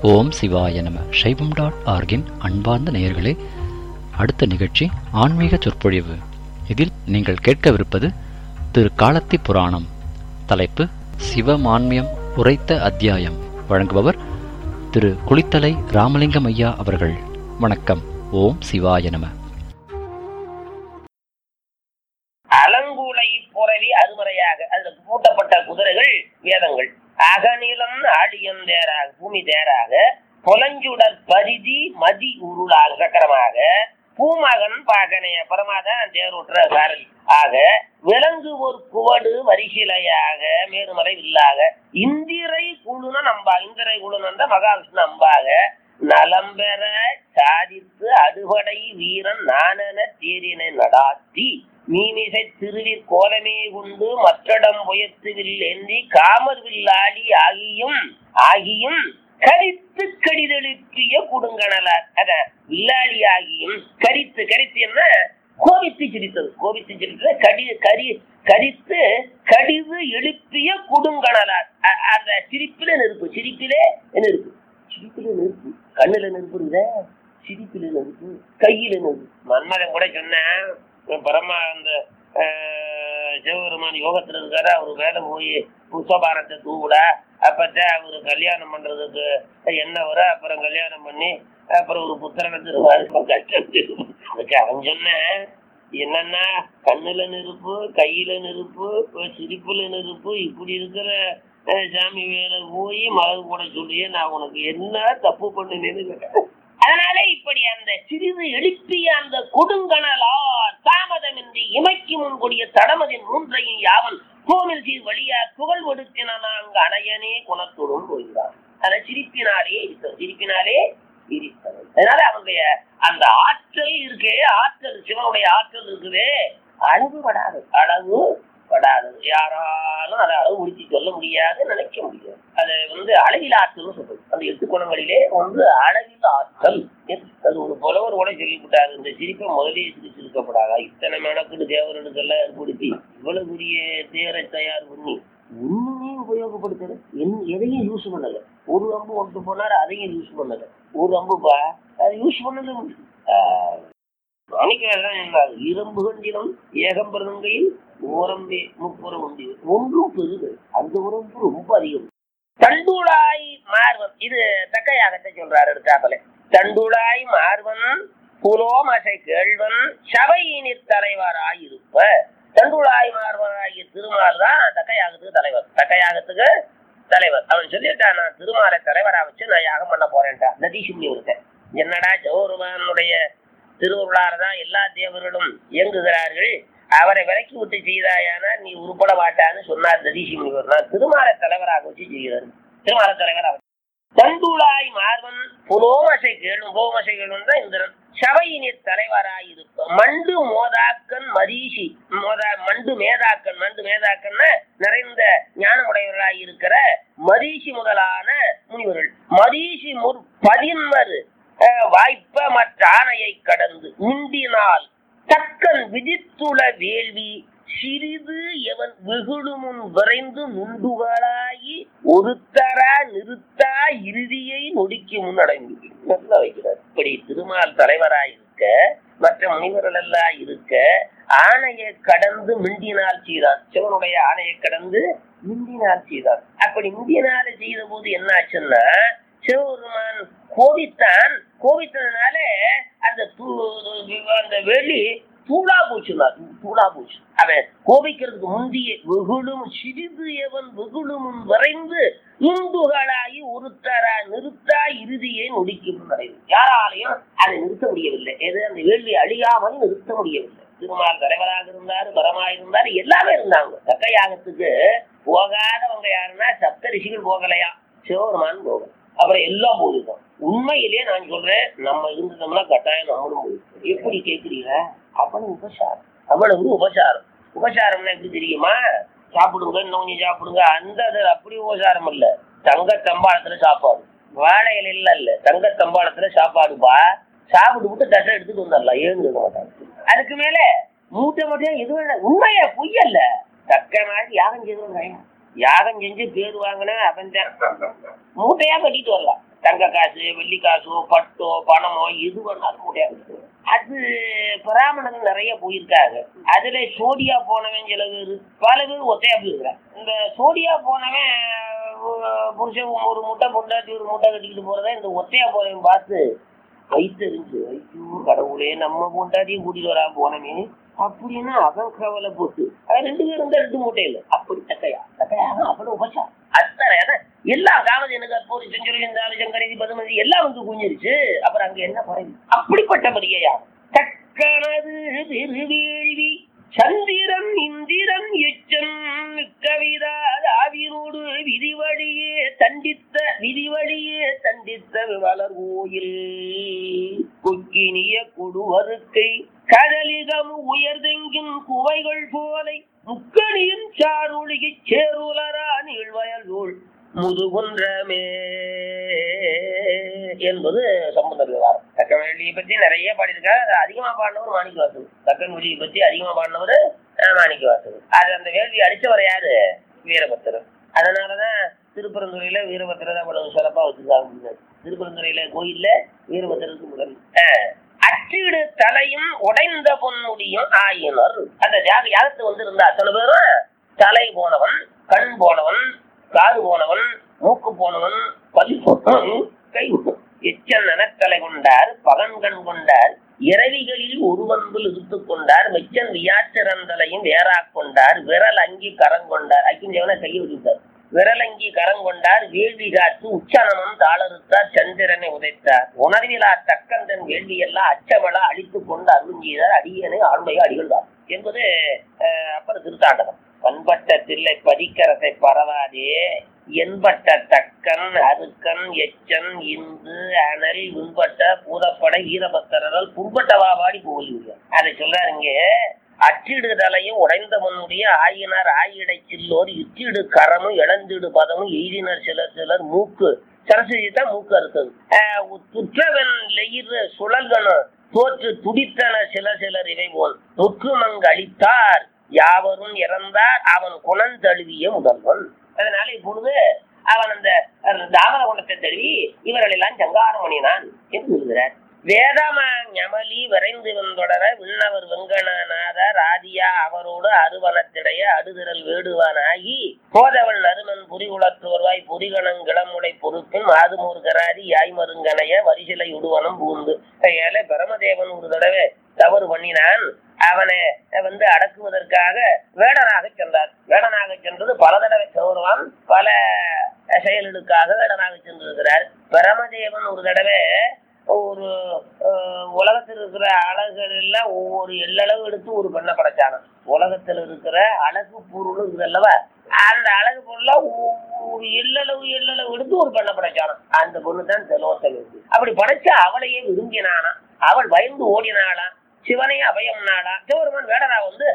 ஓம் சிவாய நம சைவம் டாட் ஆர்கின் அன்பார்ந்த நேயர்களே அடுத்த நிகழ்ச்சி ஆன்மீக சொற்பொழிவு இதில் நீங்கள் கேட்கவிருப்பது திரு காலத்தி புராணம் தலைப்பு சிவமான்மியம் உரைத்த அத்தியாயம் வழங்குபவர் திரு குளித்தலை ராமலிங்கம் ஐயா அவர்கள் வணக்கம் ஓம் சிவாய நம அலங்குலை புறவி அருமறையாக அதுல பூட்டப்பட்ட குதிரைகள் வேதங்கள் அகநிலம் ஆழியம் தேராக பூமி தேராக புலஞ்சுடர் பரிதி மதி உருளாக சக்கரமாக பூமகன் பாகனைய பரமாதான் தேரோட்டுற சாரதி ஆக விலங்கு ஒரு குவடு வரிசிலையாக மேருமலை வில்லாக இந்திரை குழுன நம்பா இந்திரை குழுனந்த மகாவிஷ்ணு நம்பாக நலம்பெற சாதித்து அடுபடை வீரன் நானென தேரினை நடாத்தி மீமிசை திருவிற் கோலமே கொண்டு மற்றடம் புயத்துவில் ஏந்தி காமர் வில்லாளி ஆகியும் ஆகியும் கரித்து கடிதெழுப்பிய குடுங்கணலார் அத வில்லாளி ஆகியும் கரித்து கரித்து என்ன கோபித்து சிரித்தது கோபித்து சிரித்தது கடி கரி கரித்து கடிது எழுப்பிய குடுங்கணலார் அ- அந்த சிரிப்பில நெருப்பு சிரிப்பிலே நெருப்பு சிரிப்பில நெருப்பு கண்ணுல நெருப்பு இருக்குதே சிரிப்பில நெருப்பு கையில நெருப்பு மன்மதன் கூட சொன்னேன் பரமா அந்த ஆஹ், சிவபெருமான் யோகத்துல இருக்காரு அவர் வேலை போய் புஷ்பபாரத்தை தூவிட அப்பத்தான் அவரு கல்யாணம் பண்றதுக்கு என்ன வர அப்புறம் கல்யாணம் பண்ணி அப்புறம் ஒரு புத்திரனை தருவாரு கஷ்டம் தீரும். அதுக்கு அவன் சொன்னேன் என்னன்னா கண்ணுல நெருப்பு கையில நெருப்பு சிரிப்புல நெருப்பு இப்படி இருக்கிற அஹ், சாமி வேலை போய் மகன் கூட சொல்லியே நான் உனக்கு என்ன தப்பு பண்ணினேன்னு கேட்டேன் அதனால இப்படி அந்த சிறிது எழுப்பிய அந்த கொடுங்கணலார் தாமதமின்றி இமைக்கு முன்கூடிய தடமதின் மூன்றையும் யாவன் கோவில் சீர் வழியா புகழ் ஒடுக்கின அங்கு அணையனே குணத்துடன் போகிறான் அந்த சிரிப்பினாலே இருக்கிறது சிரிப்பினாலே இருக்கிறது அதனால அவனுடைய அந்த ஆற்றல் இருக்கே ஆற்றல் சிவனுடைய ஆற்றல் இருக்குதே அளவு படாது அளவு படாதது யாராலும் அதை அளவு முடிச்சு சொல்ல முடியாது நினைக்க முடியாது அது வந்து அளவில் ஆற்றல் சொல்றது அந்த எட்டு குணங்களிலே ஒன்று அளவில் ஆற்றல் அது ஒரு புலவர் கூட சொல்லிவிட்டாரு இந்த சிரிப்பை முதலே இதுக்கு சிரிக்கப்படாதா இத்தனை மெனக்குடு தேவர்களுக்கெல்லாம் ஏற்படுத்தி இவ்வளவு பெரிய தேரை தயார் பண்ணி ஒண்ணுமே உபயோகப்படுத்தல என் எதையும் யூஸ் பண்ணல ஒரு அம்பு ஒன்று போனாரு அதையும் யூஸ் பண்ணல ஒரு அம்புப்பா அது யூஸ் பண்ணல ஆஹ், மாணிக்கவாசகர் என்றார் இரும்பு கண்டிலும் ஏகம்பிரதங்கையில் ஓரம்பே முப்புறம் உண்டு ஒன்றும் பெருது அந்த உறம்பு ரொம்ப அதிகம் தண்டுளாய் மார்வன் இது தக்கையாகத்தை சொல்றாரு எடுத்தாப்பல தண்டுளாய் மார்வன் புலோமசை கேள்வன் சபையினிற் தலைவராயிருப்ப தண்டுளாய் மார்வனாகிய திருமால் தான் தக்கையாகத்துக்கு தலைவர் தக்கையாகத்துக்கு தலைவர் அவன் சொல்லிட்டான் நான் திருமாலை தலைவரா வச்சு நான் யாகம் பண்ண போறேன்டா நதீசுமி இருக்கேன் என்னடா ஜோருமானுடைய திருவருளால தான் எல்லா தேவர்களும் இயங்குகிறார்கள் அவரை விலக்கி விட்டு செய்தாயானா நீ உருப்பட மாட்டான்னு சொன்னார் நதீசி முனிவர் நான் திருமாலை தலைவராக வச்சு செய்கிறார் திருமாலை தலைவராக தண்டுளாய் மார்வன் புலோமசை கேளும் புலோமசை கேளும் தான் இந்திரன் சபையினிற் தலைவராயிருப்ப மண்டு மோதாக்கன் மரீஷி மோதா மண்டு மேதாக்கன் மண்டு மேதாக்கன்னா நிறைந்த ஞானமுடையவர்களாய் இருக்கிற மரீஷி முதலான முனிவர்கள் மரீஷி முற் பதின்மரு அஹ், வாய்ப்ப மற்ற ஆணையை கடந்து உண்டினால் தக்கன் விதித்துள வேள்வி சிறிது எவன் வெகுழுமுன் விரைந்து நுண்டுகளாகி ஒருத்தரா நிறுத்தா இறுதியை நொடிக்கு முன்னடைந்து நல்லா வைக்கிறார் இப்படி திருமால் தலைவராய் இருக்க மற்ற முனிவர்கள் எல்லாம் இருக்க ஆணையை கடந்து மிண்டினால் செய்தான் சிவனுடைய ஆணையை கடந்து மிண்டினால் செய்தான் அப்படி மிண்டினால செய்த போது என்னாச்சுன்னா சிவபெருமான் கோபித்தான் கோபித்ததுனால அந்த தூ- அந்த வெளி தூளா போச்சுனா தூளா போச்சு அவன் கோபிக்கிறதுக்கு முந்திய வெகுளும் சிறிது எவன் வெகுளும் விரைந்து இந்துகளாகி ஒருத்தரா நிறுத்தா இறுதியை நொடிக்கும் நடைவு யாராலையும் அதை நிறுத்த முடியவில்லை எது அந்த வேள்வி அழியாமல் நிறுத்த முடியவில்லை திருமால் தலைவராக இருந்தாரு பரமா இருந்தாரு எல்லாமே இருந்தாங்க தக்க யாகத்துக்கு போகாதவங்க யாருன்னா சப்த ரிஷிகள் போகலையா சிவபெருமான் போகல அப்புறம் எல்லாம் போயிருக்கோம் உண்மையிலேயே நான் சொல்றேன் நம்ம இருந்தோம்னா கட்டாயம் நம்மளும் போயிருக்கோம் எப்படி கேக்குறீங்க அவ்வளவு உபசாரம் அவ்வளவு உபசாரம் உபசாரம்னா எப்படி தெரியுமா சாப்பிடுங்க இன்னும் கொஞ்சம் சாப்பிடுங்க அந்த இது அப்படி உபசாரம் இல்ல தங்க தம்பாளத்துல சாப்பாடு வாழை இலையில இல்ல தங்க தம்பாளத்துல சாப்பாடுப்பா சாப்பிட்டு விட்டு தட்டை எடுத்துட்டு வந்துடலாம் எழுந்துக்க மாட்டாங்க அதுக்கு மேல மூட்டை மூட்டையா இது வேணா உண்மையா பொய்யல்ல தக்க மாதிரி யாகம் செய்து யாகம் செஞ்சு பேர் வாங்கினா அவன் தான் மூட்டையா கட்டிட்டு வரலாம் தங்க காசு அது வெள்ளிக்காசோ பட்டோ பணமோ எது வேணாலும் முடியாது அது பிராமணர்கள் நிறைய போயிருக்காங்க அதுல சோடியா போனவன் சில பேர் பல பேர் ஒத்தையா போயிருக்கிறான் இந்த சோடியா போனவன் அஹ், புருஷன் ஒரு முட்டை பொண்டாட்டி ஒரு முட்டை கட்டிக்கிட்டு போறத இந்த ஒத்தையா போறவன் பார்த்து வைத்தறிஞ்சு ஐயோ கடவுளே நம்ம பொண்டாட்டியும் கூட்டிட்டு வரா போனமே அப்படின்னு அவன் கவலை போட்டு அது ரெண்டு பேரும் தான் ரெண்டு மூட்டை இல்லை அப்படி தக்கையா தக்கையா அவ்வளவு உபச்சா அத்தனை அதான் எல்லா காமதேனுக்கு அப்போது செஞ்சுரி செஞ்சாலும் சங்கரதி பதுமதி எல்லாம் வந்து குஞ்சிருச்சு அப்புறம் அங்க என்ன குறைவு அப்படிப்பட்ட படியா தக்கனது திருவேள்வி சந்திரன் இந்திரன் எச்சன் கவிதா ஆவிரோடு விதிவழியே தண்டித்த விதிவழியே தண்டித்த வளர் கோயில் கொக்கினிய கொடுவருக்கை கடலிகம் உயர்தெங்கின் குவைகள் போலை முக்கணியின் சாருளிகைச் சேருலரா நீழ்வயல் நூல் முதுகுன்றமே என்பது சம்பந்தர் விவகாரம் தக்கன் வெளியை பத்தி நிறைய பாடியிருக்காரு அது அதிகமா பாடினவர் மாணிக்க வாசகர் தக்கன் வெளியை பத்தி அதிகமா பாடினவர் அஹ், மாணிக்க வாசகர் அது அந்த வேள்வி அடிச்சவர் யாரு வீரபத்திரர் அதனாலதான் திருப்பரந்துறையில வீரபத்திரர் அவ்வளவு சிறப்பா வச்சிருக்காங்க திருப்பரந்துறையில கோயில்ல வீரபத்திரருக்கு முதல் அஹ், அச்சிடு தலையும் உடைந்த பொன்னுடியும் ஆயினர் அந்த யாக யாகத்து வந்து இருந்த அத்தனை பேரும் தலை போனவன் கண் போனவன் காது போனவன் மூக்கு போனவன் பல் போனவன் கை எச்சன் நனத்தலை கொண்டார் பகன் கண் கொண்டார் இரவிகளில் ஒருவன்புல் இழுத்துக் கொண்டார் வெச்சன் வியாச்சரந்தலையும் வேறாக் கொண்டார் விரல் அங்கி கரங்கொண்டார் அக்கிஞ்சவனை கையை விட்டார் விரலங்கி கரங்கொண்டார் வேள்வி காத்து உச்சனமும் தாளறுத்தார் சந்திரனை உதைத்தார் உணர்விலா தக்கந்தன் வேள்வியெல்லாம் அச்சமள அழித்துக் கொண்டு அருள் செய்தார் அடியனை ஆண்மையை அடிகள்தார் என்பது அஹ், அப்பர் திருத்தாண்டகம் பண்பட்ட தில்லை பதிக்கரசை பரவாதே என்பட்ட தக்கன் அருக்கன் எச்சன் இந்து அனல் விண்பட்ட பூதப்பட ஈரபத்தரல் புண்பட்டவா பாடி போலியுள்ள அதை சொல்றாருங்க அற்றிடுதலையும் உடைந்த முன்னுடைய ஆயினார் ஆயிடை சில்லோர் இற்றிடு கரமும் இழந்திடு பதமும் எய்தினர் சிலர் சிலர் மூக்கு சரஸ்வதி தான் மூக்கு அறுத்தது ஆஹ் துற்றவன் லெயிர் சுழல்கணும் தோற்று துடித்தன சில சிலர் இவை போல் தொற்றுமங்கு அளித்தார் யாவரும் இறந்தார் அவன் குணந்தழுவிய முதல்வன் அதனால இப்பொழுது அவன் அந்த தாமர குணத்தை தழுவி இவர்கள் எல்லாம் சங்காரம் பண்ணினான் என்று சொல்கிறார் வேதம ஞமலி விரைந்து வந்தொடர விண்ணவர் வெங்கணநாத ராதியா அவரோடு அருவனத்திடைய அடுதிரல் வேடுவானாகி போதவள் நறுமன் புரிகுலத்தோர்வாய் புரிகணங் கிளமுடை பொறுப்பின் மாதுமூர் கராதி யாய்மருங்கனைய வரிசிலை உடுவனம் பூந்து ஏழை பிரமதேவன் ஒரு தடவை தவறு பண்ணினான் அவனை வந்து அடக்குவதற்காக வேடனாக சென்றார் வேடனாக சென்றது பல தடவை சௌரவான் பல செயல்களுக்காக வேடனாக சென்றிருக்கிறார் பிரமதேவன் ஒரு தடவை ஒரு அஹ், உலகத்தில் இருக்கிற அழகுகள் எல்லாம் ஒவ்வொரு எல்லளவு எடுத்து ஒரு பெண்ணை படைச்சான உலகத்தில் இருக்கிற அழகு பொருள் இருக்குது அல்லவா அந்த அழகு பொருளா ஒரு எல்லளவு எல்லளவு எடுத்து ஒரு பெண்ணை படைச்சான அந்த பொண்ணு தான் தெலோத்தல் அப்படி படைச்சு அவளையே விரும்பினானா அவள் பயந்து ஓடினாளாம் சிவனை அபயம் நாடா சிவருமன் வேடரா வந்து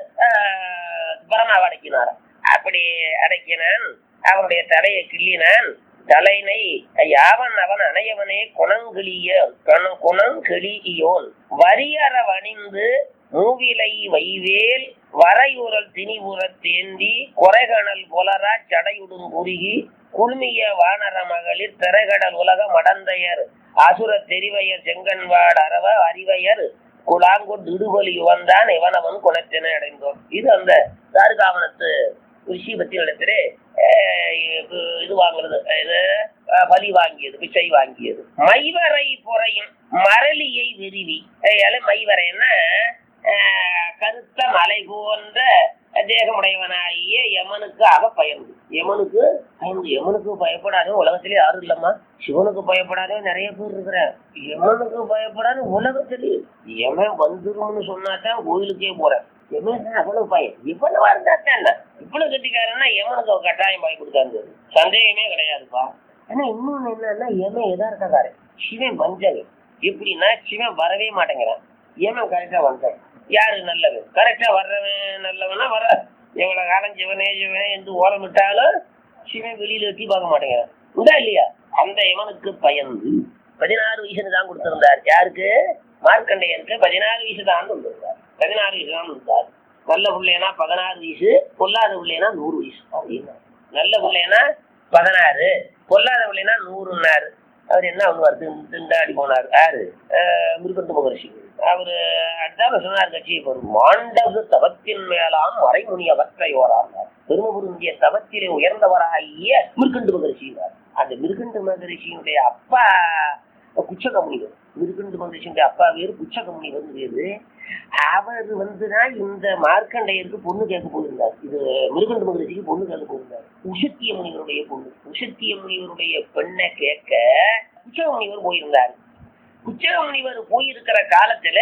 ஆஹ், பரமாவை அடக்கினாராம் அப்படி அடக்கினான் அவனுடைய தலையை கிள்ளினான் தலைனை யாவன் அவன் அணையவனே குணங்கிளிய குண- குணங்கிளியோன் வரியற வணிந்து மூவிலை வைவேல் வரையுறல் திணிபுறத் தேந்தி குறைகணல் புலரா சடையுடும் குறுகி குழுமிய வானர மகளிர் திரைகடல் உலக மடந்தையர் அசுர தெரிவையர் செங்கன்வாடு அரவ அறிவையர் குலாங்கொண்டு இடுபலி வந்தான் இவனவன் குணத்தினை அடைந்தோன் இது அந்த தாருகாவனத்து ரிஷி பத்தி இடத்திலே இது வாங்குறது இது அஹ், பலி வாங்கியது பிச்சை வாங்கியது மைவரை பொறையும் மரளியை விரிவி அஹ், மைவரைன்னா அஹ், கருத்த மலை போன்ற தேகமுடையவனாகிய யமனுக்கு அவ பயந்து யமனுக்கு பயந்து யமனுக்கு பயப்படாத உலகத்திலே யாரும் இல்லம்மா சிவனுக்கு பயப்படாத நிறைய பேர் இருக்கிற யமனுக்கு பயப்படாத உலகத்திலே யமன் வந்துரும்னு சொன்னாதான் கோயிலுக்கே போறேன் யமன் அவ்வளவு பயம் இவ்வளவு இருந்தா என்ன இவ்வளவு கட்டிக்காரன்னா யமனுக்கு அவ கட்டாயம் பயம் கொடுத்தாரு சந்தேகமே கிடையாதுப்பா ஆனா இன்னொன்னு என்னன்னா யமன் எதார்த்தக்காரன் சிவன் வஞ்சகன் எப்படின்னா சிவன் வரவே மாட்டேங்கிறான் யமன் கரெக்டா வந்தான் யாரு நல்லவன் கரெக்டா வர்றவன் நல்லவனா வர எவ்வளவு காலம் சிவனே சிவனே என்று ஓரமிட்டாலும் சிவன் வெளியில எட்டி பார்க்க மாட்டேங்கிறான் உண்டா இல்லையா அந்த யமனுக்கு பயந்து பதினாறு வயசுன்னு தான் கொடுத்திருந்தார் யாருக்கு மார்க்கண்டையனுக்கு பதினாறு வயசு தான் கொடுத்திருந்தார் பதினாறு வயசு தான் கொடுத்தார் நல்ல பிள்ளைனா பதினாறு வயசு பொல்லாத பிள்ளைனா நூறு வயசு அப்படின்னா நல்ல பிள்ளைனா பதினாறு பொல்லாத பிள்ளைனா நூறுன்னாரு அவர் என்ன பண்ணுவார் திண்டு- திண்டாடி போனார் யாரு அஹ் மிருகண்டு மகர்ஷி அவரு அடுத்தால சொன்னார் கட்சியை பொருள் மாண்டகு தவத்தின் மேலாம் மறைமுனி அவற்றையோரார் பெருமபுருந்திய தவத்திலே உயர்ந்தவராகிய மிருகண்டு மகரிஷினார் அந்த மிருகண்டு மகரிஷியினுடைய அப்பா குச்சக முனிவர் மிருகண்டு மகரிஷியுடைய அப்பா வேறு குச்சக முனிவர் வேறு அவர் வந்துதான் இந்த மார்க்கண்டையருக்கு பொண்ணு கேட்க போயிருந்தார் இது மிருகண்டு மகரிஷிக்கு பொண்ணு கேட்க போயிருந்தார் உஷத்திய முனிவருடைய பொண்ணு உஷத்திய முனிவருடைய பெண்ணை கேட்க குச்சக முனிவர் போயிருந்தார் குச்சக முனிவர் போயிருக்கிற காலத்துல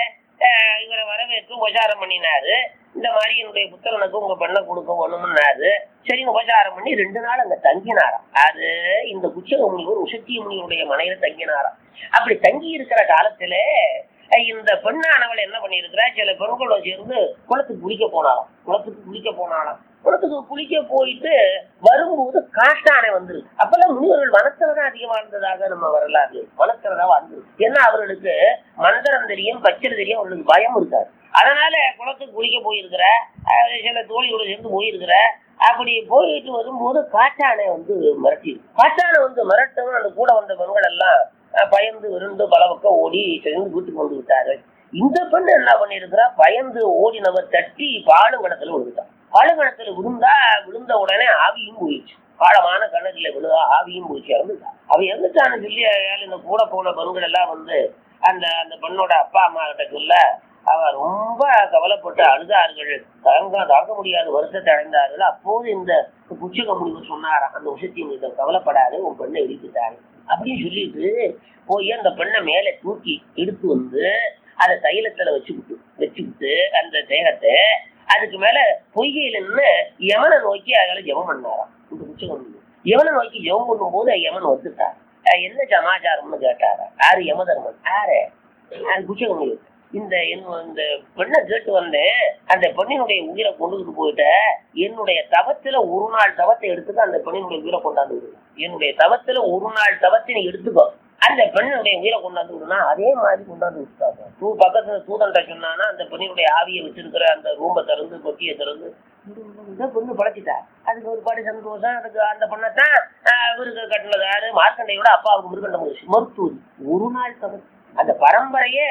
அஹ், இவரை வரவேற்று உபசாரம் பண்ணினாரு இந்த மாதிரி என்னுடைய புத்திரனுக்கு உங்க பெண்ணை கொடுக்க ஒண்ணும்னாரு சரின்னு உபசாரம் பண்ணி ரெண்டு நாள் அங்க தங்கினாராம் அது இந்த குச்சக முனிவர் உஷத்திய முனிவருடைய மனையில தங்கினாராம் அப்படி தங்கி இருக்கிற காலத்துல அஹ், இந்த பெண்ணானவள் என்ன பண்ணியிருக்கிறா சில பெண்களோட சேர்ந்து குளத்துக்கு குளிக்க போனாராம் குளத்துக்கு குளிக்க போனாராம் குளத்துக்கு குளிக்க போயிட்டு வரும்போது காட்டானை வந்துருக்கு அப்பெல்லாம் முனிவர்கள் வனத்துலதான் அதிகமா இருந்ததாக நம்ம வரலாறு வனத்துலதான் வாழ்ந்து ஏன்னா அவர்களுக்கு மந்திரம் தெரியும் பச்சர் தெரியும் அவர்களுக்கு பயம் இருக்காது அதனால குளத்துக்கு குளிக்க போயிருக்கிற அஹ் சில தோழியோட சேர்ந்து போயிருக்கிற அப்படி போயிட்டு வரும்போது காட்டானை வந்து மிரட்டி காட்டானை வந்து மிரட்டவும் அந்த கூட வந்த பெண்கள் எல்லாம் அஹ், பயந்து விருண்டு பல பக்கம் ஓடி சேர்ந்து வீட்டுக்கு வந்து விட்டார்கள் இந்த பெண் என்ன பண்ணிருக்கிறா பயந்து ஓடினவர் தட்டி பாலுங்கடத்துல விழுந்துட்டான் பாலுங்கடத்துல விழுந்தா விழுந்த உடனே ஆவியும் போயிடுச்சு ஆழமான கிணறுல விழுதா ஆவியும் போயிடுச்சு இறந்துட்டா அவ இறந்துட்டான்னு சொல்லி அயாள் இந்த கூட போன பெண்கள் எல்லாம் வந்து அந்த அந்த பெண்ணோட அப்பா அம்மா கிட்ட சொல்ல அவ ரொம்ப கவலைப்பட்டு அழுதார்கள் தாங்க தாங்க முடியாத வருஷத்தை அடைந்தார்கள் அப்போது இந்த குச்சிக முடிவு சொன்னாராம் அந்த விஷயத்தை நீங்க கவலைப்படாது உன் பெண்ணை இடித்துட்டாரு அப்படின்னு சொல்லிட்டு போய் அந்த பெண்ணை மேலே தூக்கி எடுத்து வந்து அதை தைலத்துல வச்சுக்கிட்டு வச்சுக்கிட்டு அந்த தேகத்தை அதுக்கு மேல பொய்கையில நின்று யமனை நோக்கி அதால ஜெபம் பண்ணாராம் இந்த குச்சகம் யமனை நோக்கி ஜெபம் பண்ணும் போது யமன் வந்துட்டார் அஹ் என்ன சமாச்சாரம்னு கேட்டாரா யாரு யமதர்மன் யாரு அது குச்சகம் இந்த என்- இந்த பெண்ணை கேட்டு வந்தேன் அந்த பெண்ணினுடைய உயிரை கொண்டுகிட்டு போயிட்ட என்னுடைய தவத்துல ஒரு நாள் தவத்தை எடுத்துக்க அந்த பெண்ணினுடைய உயிரை கொண்டாந்து விடு என்னுடைய தவத்துல ஒரு நாள் தவத்தை நீ எடுத்துக்கோ அந்த பெண்ணுடைய உயிரை கொண்டாந்து விடுனா அதே மாதிரி கொண்டாந்து விட்டாங்க தூ பக்கத்துல தூதன்ட்ட சொன்னானா அந்த பெண்ணினுடைய ஆவியை வச்சிருக்கிற அந்த ரூமை திறந்து கொட்டியை திறந்து இந்த பொண்ணு பழச்சிட்டா அதுக்கு ஒரு பாடி சந்தோஷம் அதுக்கு அந்த பொண்ணத்தான் இவருக்கு கட்டினது யாரு மார்க்கண்டையோட அப்பாவுக்கு மிருகண்ட முயற்சி மருத்துவம் ஒரு நாள் தவறு அந்த பரம்பரையே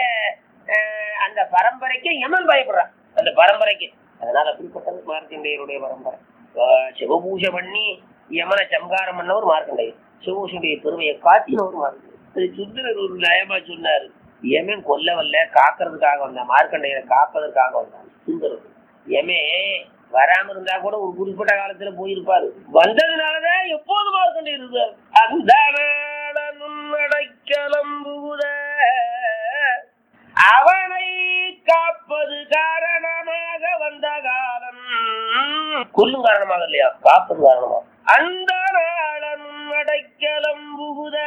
ஆஹ், அந்த பரம்பரைக்கு யமன் பயப்படுறான் அந்த பரம்பரைக்கு அதனால அப்படிப்பட்டது மார்க்கண்டேயருடைய பரம்பரை ஆஹ், சிவபூஜை பண்ணி யமனை சம்காரம் பண்ணவர் மார்க்கண்டேயர் சிவபூஷனுடைய பெருமையை காட்டினவர் மார்க்கண்டேயர் இது சுந்தரர் ஒரு நயமா சொன்னாரு யமன் கொல்ல வரல காக்கிறதுக்காக வந்தான் மார்க்கண்டையரை காப்பதற்காக வந்தான் சுந்தரர் யமே வராம இருந்தா கூட ஒரு குறிப்பிட்ட காலத்துல போயிருப்பாரு வந்ததுனாலதான் எப்போது மார்க்கண்டேயர் இருந்தார் அந்த அடைக்கலம்புத அவனை காப்பது காரணமாக வந்த காலம் கொல்லும் காரணமாக இல்லையா காப்பது காரணமாக அந்த நாளனும் அடைக்கலம் புகுத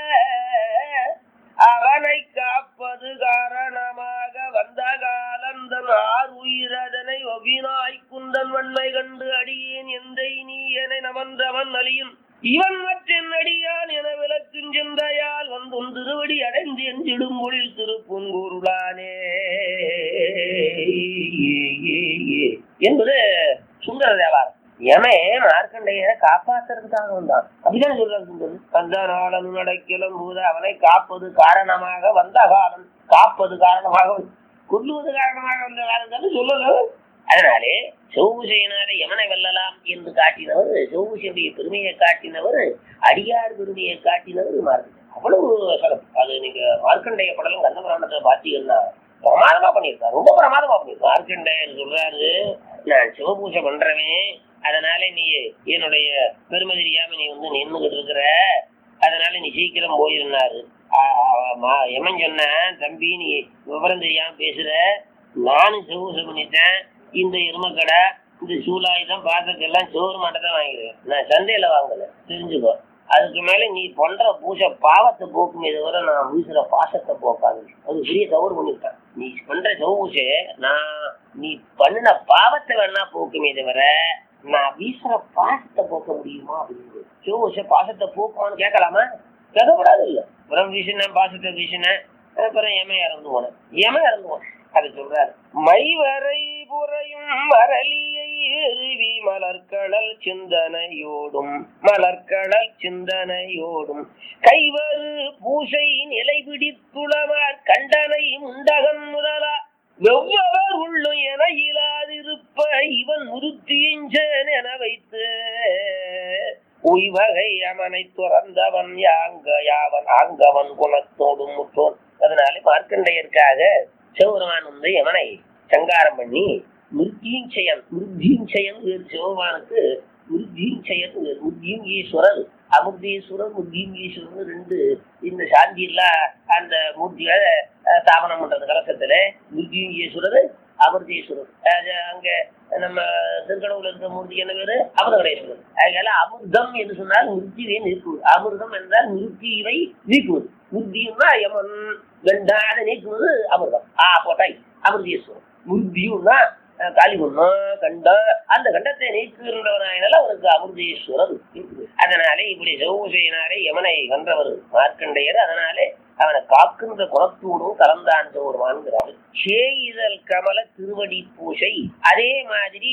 அவனை காப்பது காரணமாக வந்த காலந்தன் ஆர் உயிரதனை ஒவினாய் குந்தன் வன்மை கண்டு அடியேன் எந்தை நீ என நமன்றவன் அழியும் இவன் மற்றின் அடியான் என விளக்கும் சிந்தையால் வந்தும் திருவடி அடைந்து எஞ்சிடும் பொழில் திருப்புங்கூருளானே என்பது சுந்தர தேவாரம் எமே மார்க்கண்டையரை காப்பாத்துறதுக்காக வந்தான் அப்படிதான் சொல்றாரு சுந்தர் அந்த நாளன் அடைக்கலம் போது அவனை காப்பது காரணமாக வந்த காலம் காப்பது காரணமாக கொல்லுவது காரணமாக வந்த காலம் சொல்லல அதனாலே செவ்வூசையினாலே யமனை வெல்லலாம் என்று காட்டினவர் செவ்வூசையுடைய பெருமையை காட்டினவர் அடியார் பெருமையை காட்டினவர் மார்க்கண்டேயர் அவ்வளவு சிறப்பு அது நீங்க மார்க்கண்டைய படலம் கந்த புராணத்தை பார்த்தீங்கன்னா பிரமாதமா பண்ணியிருக்காரு ரொம்ப பிரமாதமா பண்ணியிருக்காரு மார்க்கண்டேயர் சொல்றாரு நான் சிவபூஜை பண்றவன் அதனால நீ என்னுடைய பெருமை தெரியாம நீ வந்து நின்றுகிட்டு இருக்கிற அதனால நீ சீக்கிரம் போயிருந்தாரு எமன் சொன்னேன் தம்பி நீ விவரம் தெரியாம பேசுற நானும் சிவபூஜை பண்ணிட்டேன் இந்த எருமக்கடை இந்த சூலாயுதம் பாத்திரத்தெல்லாம் சோறு மட்டும் தான் வாங்கிக்கிறேன் நான் சந்தையில வாங்கல தெரிஞ்சுக்கோ அதுக்கு மேல நீ பண்ற பூஜை பாவத்தை போக்குமே தவிர நான் வீசுற பாசத்தை போக்காது அது பெரிய தவறு பண்ணிவிட்டேன் நீ பண்ற சௌபூஜை நான் நீ பண்ணின பாவத்தை வேணா போக்குமே தவிர நான் வீசுற பாசத்தை போக்க முடியுமா அப்படின்னு சௌபூஜை பாசத்தை போக்குவான்னு கேட்கலாமா கேட்கக்கூடாது இல்ல அப்புறம் வீசினேன் பாசத்தை வீசினேன் அப்புறம் ஏமே இறந்து போனேன் ஏமே இறந்து போனேன் அது சொல்றாரு மைவரை புறையும் மரளியை அருவி மலர்கடல் சிந்தனையோடும் மலர்கடல் சிந்தனையோடும் கைவரு பூசை நிலை பிடித்துளவார் கண்டனை முண்டகன் முதலா வெவ்வவர் உள்ளும் என இயலாதிருப்ப இவன் முருத்தியஞ்சன் என வைத்து உய்வகை அவனை துறந்தவன் யாங்க யாவன் ஆங்கவன் குணத்தோடும் முற்றோன் அதனால மார்க்கண்டையருக்காக சிவபெருமான் வந்து யமனை சங்காரம் பண்ணி மிருத்யீஞ்சயன் மிருத்யீஞ்சயன் வேறு சிவபெருமானுக்கு மிருத்யீஞ்சயன் வேறு மிருத்யீஸ்வரர் அமிர்தீஸ்வரர் முத்தியீஸ்வரர் ரெண்டு இந்த சாந்தி எல்லாம் அந்த மூர்த்திகளை அஹ், ஸ்தாபனம் பண்றது கலசத்துல மிருத்யீஸ்வரர் அமிர்தீஸ்வரர் அது அங்க நம்ம திருக்கடவுல இருக்கிற மூர்த்திக்கு என்ன பேரு அமிர்தகடேஸ்வரர் அதனால அமிர்தம் என்று சொன்னால் மிருத்தியை நீக்குவது அமிர்தம் என்றால் மிருத்தியை நீக்குவது மிருத்தியும்னா யமன் கண்டா அதை நீக்குவது அமிர்தம் ஆ போட்டாய் அமிர்தீஸ்வரர் மிருத்தியும்னா அஹ், காளிகுண்டம் கண்டம் அந்த கண்டத்தை நீக்குகின்றவனாயினால அவனுக்கு அமிர்தீஸ்வரர் இருக்குது. அதனாலே இப்படி சிவபூசையினாலே யமனை வென்றவர் மார்க்கண்டையர் அதனாலே அவனை காக்கின்ற குணத்தோடும் கலந்தான் சிவருமான்கிறார் சேயிதழ் கமல திருவடி பூசை அதே மாதிரி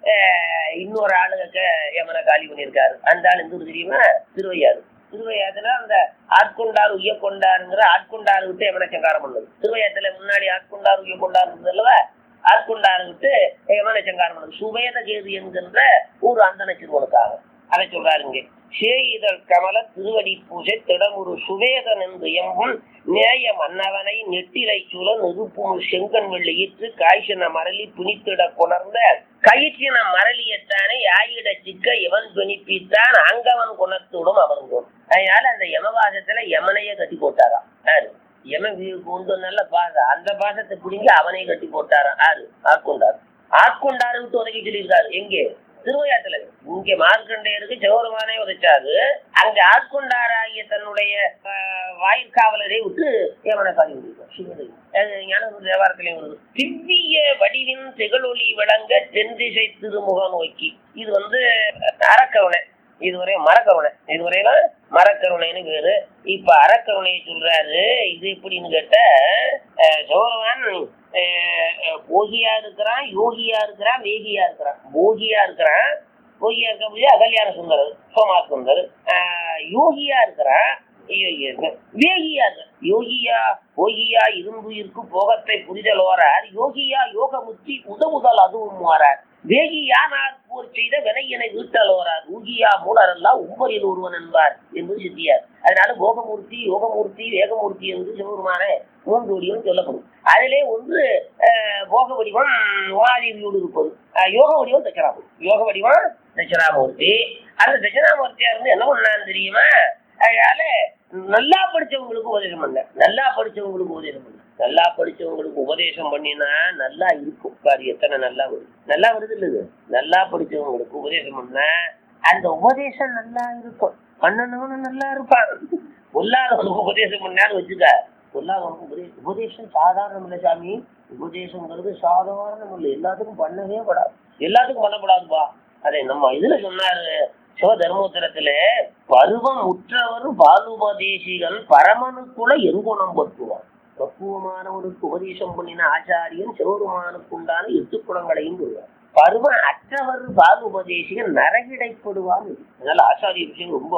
அஹ், இன்னொரு ஆளுக யமனை காலி பண்ணியிருக்காரு அந்த ஆள் எந்த ஊர் தெரியுமா திருவையாறு திருவையாத்துல அந்த ஆட்கொண்டார் உய்ய கொண்டாருங்கிற ஆட்கொண்டாரு விட்டு யமனை சங்காரம் பண்ணது திருவையாத்துல முன்னாடி ஆட்கொண்டார் உய்ய கொண்டார் இருந்தது அல்லவா ஆட்கொண்டாரு விட்டு யமனை சங்காரம் பண்ணது சுவேத கேது என்கின்ற ஒரு அந்தன சிறுவனுக்காக அதை சொல்றாருங்க சேயிதழ் கமல திருவடி பூஜை திடமுரு சுவேதன் என்று எம்பும் நேய மன்னவனை நெட்டிலை சூழ நெருப்பும் செங்கன் வெள்ளியிற்று காய்ச்சின மரளி புனித்திட கொணர்ந்த கயிற்றின மரளியத்தானே ஆயிட சிக்க இவன் துணிப்பித்தான் அங்கவன் குணத்தோடும் அவன்கோன் அதனால அந்த யமவாசத்துல யமனையே கட்டி போட்டாராம் யாரு யமன் வீ- கொண்டு நல்ல பாசம் அந்த பாசத்தை பிடிங்கி அவனையே கட்டி போட்டாராம் யாரு ஆட்கொண்டார் ஆட்கொண்டாரு விட்டு உதவி சொல்லியிருக்காரு எங்கே திருவையாத்துல இங்க மார்க்கண்டையருக்கு சிவருமானே உதைச்சாரு அங்க ஆட்கொண்டாராகிய தன்னுடைய ஆஹ், வாயிற்காவலரை விட்டு யமனை காலி விடுவார் ஞான தேவாரத்திலையும் வருது திவ்ய வடிவின் திகழொளி விளங்க தென்திசை திருமுக நோக்கி இது வந்து அறக்கருணை இதுவரை மரக்கருணை இதுவரையில மரக்கருணைன்னு பேரு இப்ப அறக்கருணையை சொல்றாரு இது எப்படின்னு கேட்ட அஹ், சிவபெருமான் அஹ், அஹ், போகியா இருக்கிறான் யோகியா இருக்கிறான் வேகியா இருக்கிறான் போகியா இருக்கிறான் போகியா இருக்க முடியாது அகல்யாண சுந்தரர் சோமா சுந்தர் ஆஹ், யோகியா இருக்கிறான் யோகியா இருக்க- வேகியா இருக்க யோகியா போகியா இரும்புயிருக்கு போகத்தை புரிதல் ஓரார் யோகியா யோகமுத்தி உதவுதல் அதுவும் ஓரார் வேகியானார் போர் செய்த வினையினை வீட்டல் ஓரார் ஊகியா மூலரெல்லாம் உம்பரில் ஒருவன் என்பார் என்பது சித்தியார் அதனால போகமூர்த்தி யோகமூர்த்தி வேகமூர்த்தி என்று சிவபெருமான மூன்று வடிவம் சொல்லப்படும் அதிலே ஒன்று அஹ், போக வடிவம் உமாதேவியோடு இருப்பது அஹ், யோக வடிவம் தட்சணாமூர்த்தி யோக வடிவம் தட்சணாமூர்த்தி அந்த தட்சணாமூர்த்தியா இருந்து என்ன பண்ணான்னு தெரியுமா அதனால நல்லா படிச்சவங்களுக்கு உபதேசம் பண்ண நல்லா படிச்சவங்களுக்கு உபதேசம் பண்ண நல்லா படிச்சவங்களுக்கு உபதேசம் பண்ணினா நல்லா இருக்கும் பாரு எத்தனை நல்லா வருது நல்லா வருது இல்ல இது நல்லா படிச்சவங்களுக்கு உபதேசம் பண்ண அந்த உபதேசம் நல்லா இருக்கும் பண்ணனவனு நல்லா இருப்பான் பொல்லாதவனுக்கு உபதேசம் பண்ணான்னு வச்சுக்க பொல்லாதவனுக்கு உபதேசம் உபதேசம் சாதாரணம் இல்லை சாமி உபதேசங்கிறது சாதாரணம் இல்லை எல்லாத்துக்கும் பண்ணவே படாது எல்லாத்துக்கும் பண்ணப்படாதுப்பா அதை நம்ம இதுல சொன்னாரு சிவ தர்மோத்தரத்துல பருவம் உற்றவர் பாலுபதேசிகள் பரமனுக்குள்ள எங்குணம் பற்றுவான் பக்குவமானவருக்கு உபதேசம் பண்ணின ஆச்சாரியன் சிவபெருமானுக்கு உண்டான எட்டு குணங்களையும் சொல்வார் பருவம் அற்றவர் பாலுபதேசிகள் நரகிடைப்படுவான் அதனால ஆச்சாரிய விஷயம் ரொம்ப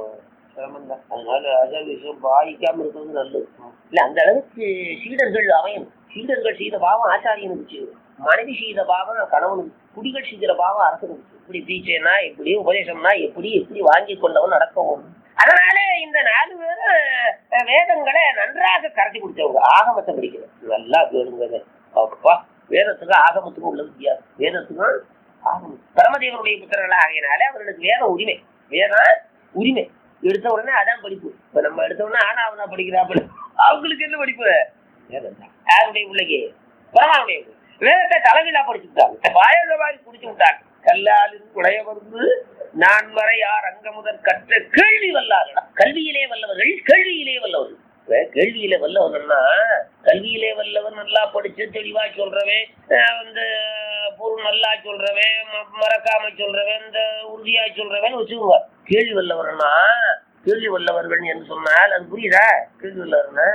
சிரமம் தான் அதனால ஆச்சாரிய விஷயம் பாதிக்காம இருக்கிறது நல்லது இல்ல அந்த அளவுக்கு சீடர்கள் அமையும் சீடர்கள் செய்த பாவம் ஆச்சாரியனுக்கு செய்யும் மனைவி செய்த பாவம் கணவனுக்கு குடிகள் செய்கிற பாவம் அரசனுக்கு இப்படி தீச்சைனா இப்படி உபதேசம்னா எப்படி எப்படி வாங்கி கொண்டவன் நடக்கவும் அதனால இந்த நாலு பேரும் அஹ், வேதங்களை நன்றாக கரட்டி கொடுத்தவங்க ஆகமத்தை படிக்கணும் நல்லா கேளுங்க இதை. அப்பா வேதத்துக்கு ஆகமத்துக்கும் உள்ள வித்தியாசம் வேதத்துக்கும் ஆகமம் பரமதேவனுடைய புத்திரர்களாக ஆகையினாலே அவர்களுக்கு வேத உரிமை வேதம் உரிமை எடுத்த உடனே அதான் படிப்பு இப்ப நம்ம எடுத்த உடனே ஆனாவனா படிக்கிறாப்புல அவங்களுக்கு என்ன படிப்பு வேதம் தான் யாருடைய பிள்ளைக்கு பரமாவுடைய பிள்ளை. வேதத்தை தலைவிழா படிச்சு விட்டாங்க வாயத மாதிரி குடிச்சு விட்டாங்க கல்லாலின் குடைய வந்து நான் வரை யார் அங்க முதல் கற்ற கேள்வி வல்லார்களா கல்வியிலே வல்லவர்கள் கேள்வியிலே வல்லவர்கள் இப்ப கேள்வியில வல்லவர்கள்னா கல்வியிலே வல்லவன் நல்லா படிச்சு தெளிவா சொல்றவன் அஹ் வந்து பொருள் நல்லா சொல்றவன் ம- மறக்காம சொல்றவன் இந்த உறுதியா சொல்றவன் வச்சுக்குவார் கேள்வி வல்லவர்னா கேள்வி வல்லவர்கள் என்று சொன்னால் அது புரியுதா கேள்வி வல்லவர்னா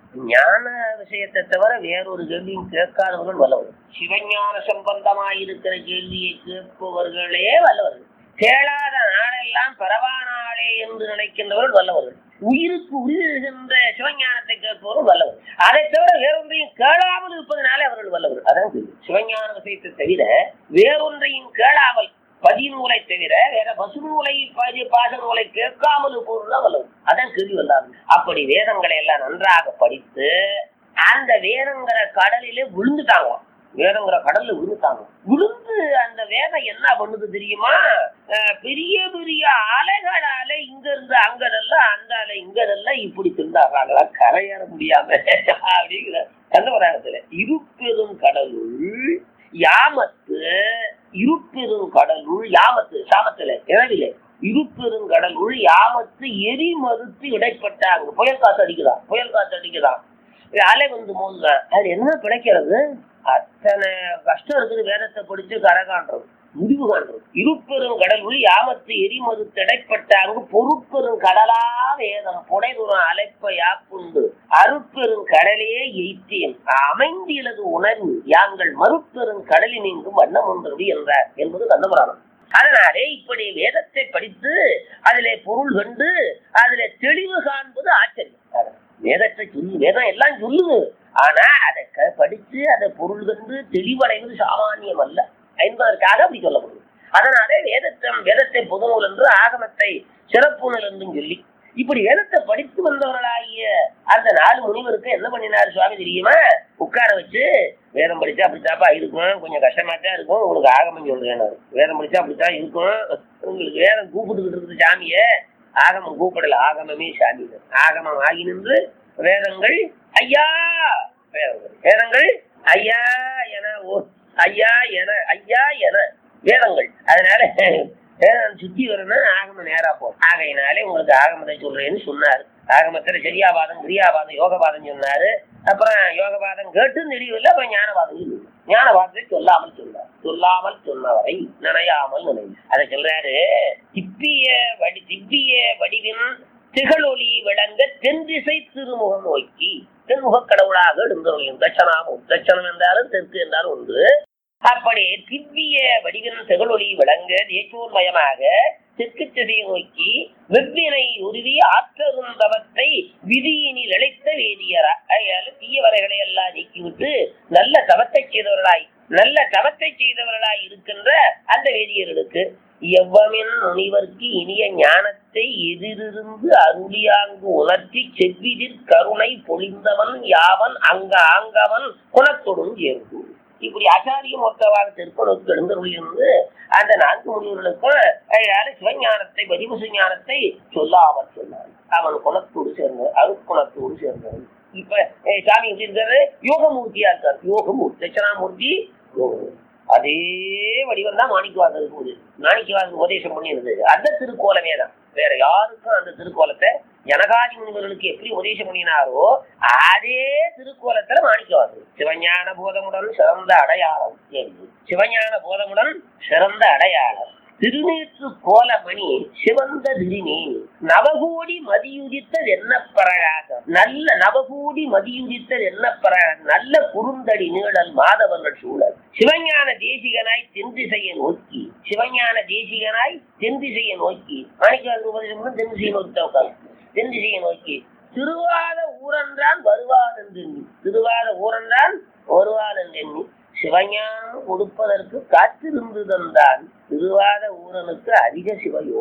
ஞான விஷயத்தை தவிர வேறொரு கேள்வியும் கேட்காதவர்கள் வல்லவர்கள் சிவஞான சம்பந்தமாய் இருக்கிற கேள்வியை கேட்பவர்களே வல்லவர்கள் கேளாத நாளெல்லாம் பரவானாளே என்று நினைக்கின்றவர்கள் வல்லவர்கள் உயிருக்கு உயிர்கின்ற சிவஞானத்தை கேட்பவர்கள் வல்லவர்கள் அதை தவிர வேறொன்றையும் கேளாமல் இருப்பதனாலே அவர்கள் வல்லவர்கள் அதான் கேள்வி. சிவஞான விஷயத்தை தவிர வேறொன்றையும் கேளாமல் பதிநூலை தவிர வேற பசுநூலை பதி பாச நூலை கேட்காமல் இருப்பவர்கள் வல்லவர் அதான் கேள்வி வல்லாது அப்படி வேதங்களை எல்லாம் நன்றாக படித்து அந்த வேதங்கிற கடலிலே விழுந்துட்டாங்களாம் வேதங்கிற கடல்ல விழுந்துட்டாங்க விழுந்து அந்த வேதம் என்ன பண்ணுது தெரியுமா அஹ் பெரிய பெரிய அலைகளால இங்க இருந்து அங்கதெல்லாம் அந்த அலை இங்கதெல்லாம் இப்படி திண்டாடுறாங்களா கரையேற முடியாம அப்படிங்கிற கந்தவராகத்துல இருப்பெரும் கடலுள் யாமத்து இருப்பெரும் கடலுள் யாமத்து சாமத்துல இரவிலே இருப்பெரும் கடலுள் யாமத்து எரி மறுத்து இடைப்பட்டாங்க புயல் காத்து அடிக்குதான் புயல் காத்து அடிக்குதான் அலை வந்து மோதுதான் அது என்ன கிடைக்கிறது அத்தனை கஷ்டம் இருக்குது வேதத்தை படிச்சு கரை காண்றது முடிவு காண்றது இருப்பெரும் கடல் உள் யாமத்து எரிமது திடைப்பட்டாங்கு பொறுப்பெரும் கடலா வேதம் புடைதுரம் அலைப்ப யாப்புண்டு அருப்பெரும் கடலே எய்த்தேன் அமைந்திலது உணர்வு யாங்கள் மறுப்பெரும் கடலில் நீங்கும் வண்ணம் ஒன்றது என்றார் என்பது கந்தபுராணம் அதனாலே இப்படி வேதத்தை படித்து அதிலே பொருள் கண்டு அதிலே தெளிவு காண்பது ஆச்சரியம் வேதத்தை சொல்லு வேதம் எல்லாம் சொல்லுது ஆனா அதை க- படிச்சு அதை பொருள் கண்டு தெளிவடைவது சாமானியம் அல்ல என்பதற்காக அப்படி சொல்லப்படுது அதனாலே வேதத்தை வேதத்தை புதுநூல் என்று ஆகமத்தை சிறப்பு நூல் என்றும் சொல்லி இப்படி வேதத்தை படித்து வந்தவர்களாகிய அந்த நாலு முனிவருக்கு என்ன பண்ணினார் சுவாமி தெரியுமா உட்கார வச்சு வேதம் படிச்சா அப்படித்தாப்பா இருக்கும் கொஞ்சம் கஷ்டமா தான் இருக்கும் உங்களுக்கு ஆகமம் சொல்றேன் நான். வேதம் படிச்சா அப்படித்தான் இருக்கும் உங்களுக்கு வேதம் கூப்பிட்டுக்கிட்டு இருக்குது சாமியை ஆகமம் கூப்பிடல ஆகமமே சாமி ஆகமம் ஆகி நின்று வேதங்கள் ஐயா வேதங்கள் வேதங்கள் ஐயா என ஓ- ஐயா என ஐயா என வேதங்கள் அதனால வேதம் சுத்தி வரணும் ஆகமம் நேரா போ ஆகையினாலே உங்களுக்கு ஆகமத்தை சொல்றேன்னு சொன்னாரு ஆகமத்துல சரியாபாதம் கிரியாபாதம் யோகபாதம் சொன்னாரு அப்புறம் யோகபாதம் கேட்டு தெரியவில்லை அப்புறம் ஞானபாதம் இல்லை ஞானபாதத்தை சொல்லாமல் சொன்னார் சொல்லாமல் சொன்னவரை நினையாமல் நினை அதை சொல்றாரு திப்பிய வடி திவ்விய வடிவின் திகழொளி விளங்க தென் திசை திருமுகம் நோக்கி தென்முகக் கடவுளாக எழுந்தருளியும் தட்சணாமும் தட்சணம் என்றாலும் தெற்கு என்றாலும் உண்டு அப்படி திவ்விய வடிவின் திகழொளி விளங்க தேச்சோர்மயமாக தெற்கு திசையை நோக்கி வெவ்வினை உருவி ஆற்றரும் தவத்தை விதியினில் இழைத்த வேதியரா அதனால தீய வரைகளை எல்லாம் நீக்கிவிட்டு நல்ல தவத்தை செய்தவர்களாய் நல்ல தவத்தை செய்தவர்களாய் இருக்கின்ற அந்த வேதியர்களுக்கு எவ்வமின் முனிவர்க்கு இனிய ஞானத்தை எதிரிருந்து அருளியாங்கு உணர்த்தி செவ்விதிர் கருணை பொழிந்தவன் யாவன் அங்க ஆங்கவன் குணத்தொடும் சேர்ந்து இப்படி ஆச்சாரியம் மொத்தமாக திருப்பணுக்கு எழுந்தருளியிருந்து அந்த நான்கு முனிவர்களுக்கும் அதனால சிவஞானத்தை பதிவு ஞானத்தை சொல்லாமல் சொன்னான் அவன் குணத்தோடு சேர்ந்தவன் அருக்குணத்தோடு சேர்ந்தவன் இப்ப eh, சாமி எப்படி இருக்காரு யோகமூர்த்தியா இருக்காரு யோகமூர்த்தி தட்சணாமூர்த்தி யோகமூர்த்தி அதே வடிவம் தான் மாணிக்கவாசல் போகுது மாணிக்கவாசல் உபதேசம் பண்ணிருது அந்த திருக்கோலமே தான் வேற யாருக்கும் அந்த திருக்கோலத்தை ஜனகாதி முனிவர்களுக்கு எப்படி உபதேசம் பண்ணினாரோ அதே திருக்கோலத்துல மாணிக்கவாசல் சிவஞான போதமுடன் சிறந்த அடையாளம் என்று. சிவஞான போதமுடன் சிறந்த அடையாளம் திருநீற்று கோலமணி சிவந்த திருநீர் நவகோடி மதியுதித்தது என்ன பிரகாசம் நல்ல நவகோடி மதியுதித்தது என்ன பிரகாசம் நல்ல குறுந்தடி நீழல் மாதவர்கள் சூழல் சிவஞான தேசிகனாய் தென்திசையை நோக்கி சிவஞான தேசிகனாய் தென்திசையை நோக்கி மாணிக்கால் உபதேசம் பண்ணி தென்திசையை நோக்கி தான் உட்கார்ந்து. தென்திசையை நோக்கி திருவாத ஊரன்றான் வருவான் என்று எண்ணி. திருவாத ஊரன்றான் வருவான் என்று எண்ணி சிவஞானம் கொடுப்பதற்கு காத்திருந்து தந்தான் திருவாத ஊரனுக்கு அதிக சிவயோ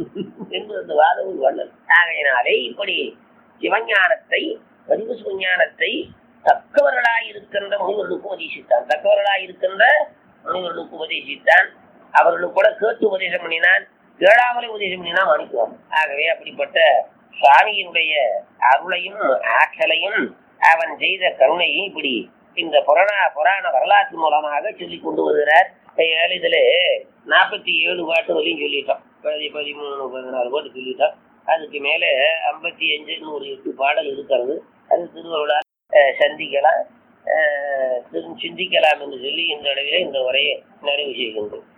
என்று அந்த வாதவில் வள்ளல் ஆகையினாலே இப்படி சிவஞானத்தை பதிவு சிவஞானத்தை தக்கவர்களாய் இருக்கின்ற முனிவர்களுக்கு உபதேசித்தான் தக்கவர்களாய் இருக்கின்ற முனிவர்களுக்கு உபதேசித்தான் அவர்களுக்கு கூட கேட்டு உபதேசம் பண்ணினான் கேளாமலே உபதேசம் பண்ணினா மாணிக்குவான் ஆகவே அப்படிப்பட்ட சுவாமியினுடைய அருளையும் ஆற்றலையும் அவன் செய்த கருணையும் இப்படி இந்த புராண புராண வரலாற்று மூலமாக சொல்லி கொண்டு வருகிறார் ஏழு இதுல நாற்பத்தி ஏழு பாட்டு வரையும் சொல்லிட்டோம் பதி பதிமூணு பதினாலு பாட்டு சொல்லிட்டோம் அதுக்கு மேல ஐம்பத்தி அஞ்சு நூறு எட்டு பாடல் இருக்கிறது அது திருவருளால் அஹ், சந்திக்கலாம் அஹ், சிந்திக்கலாம் என்று சொல்லி இந்த அளவிலே இந்த உரையை நிறைவு செய்கின்றோம்